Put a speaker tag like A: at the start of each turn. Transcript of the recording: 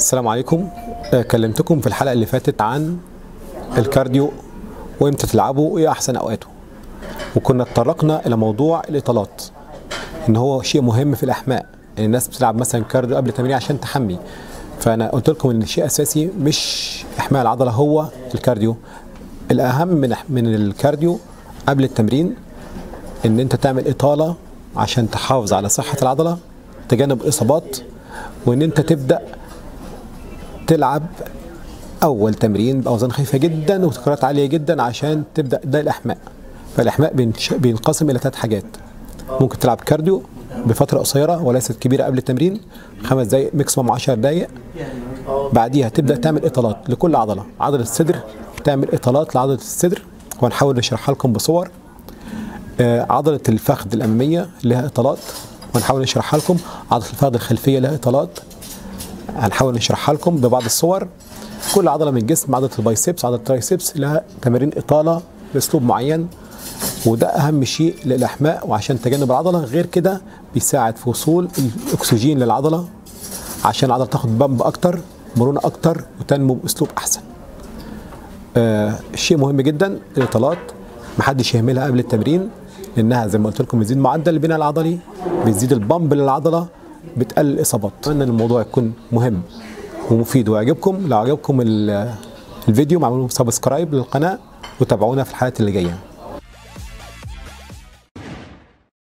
A: السلام عليكم آه، كلمتكم في الحلقة اللي فاتت عن الكارديو وامتى تلعبه وايه احسن اوقاته وكنا اتطرقنا الى موضوع الاطالات ان هو شيء مهم في الاحماء يعني الناس بتلعب مثلا كارديو قبل التمرين عشان تحمي فانا قلت لكم ان الشيء الاساسي مش احماء العضله هو الكارديو الاهم من من الكارديو قبل التمرين ان انت تعمل اطاله عشان تحافظ على صحه العضله تجنب اصابات وان انت تبدا تلعب اول تمرين باوزان خفيفه جدا وتكرارات عاليه جدا عشان تبدا ده الاحماء فالاحماء بينش- بينقسم الى ثلاث حاجات ممكن تلعب كارديو بفتره قصيره وليست كبيره قبل التمرين خمس دقائق ماكسيموم 10 دقائق بعديها تبدا تعمل اطالات لكل عضله عضله الصدر تعمل اطالات لعضله الصدر وهنحاول نشرحها لكم بصور آه، عضله الفخذ الاماميه لها اطالات وهنحاول نشرحها لكم عضله الفخذ الخلفيه لها اطالات هنحاول نشرحها لكم ببعض الصور كل عضله من الجسم عضله البايسبس عضله الترايسبس لها تمارين اطاله باسلوب معين وده اهم شيء للاحماء وعشان تجنب العضله غير كده بيساعد في وصول الاكسجين للعضله عشان العضله تاخد بامب اكتر مرونه اكتر وتنمو باسلوب احسن آه شيء مهم جدا الاطالات محدش يهملها قبل التمرين لانها زي ما قلت لكم بتزيد معدل البناء العضلي بتزيد البامب للعضله بتقلل الاصابات اتمنى ان الموضوع يكون مهم ومفيد ويعجبكم لو عجبكم ال- الفيديو معملوا سبسكرايب للقناه وتابعونا في الحلقات اللي جايه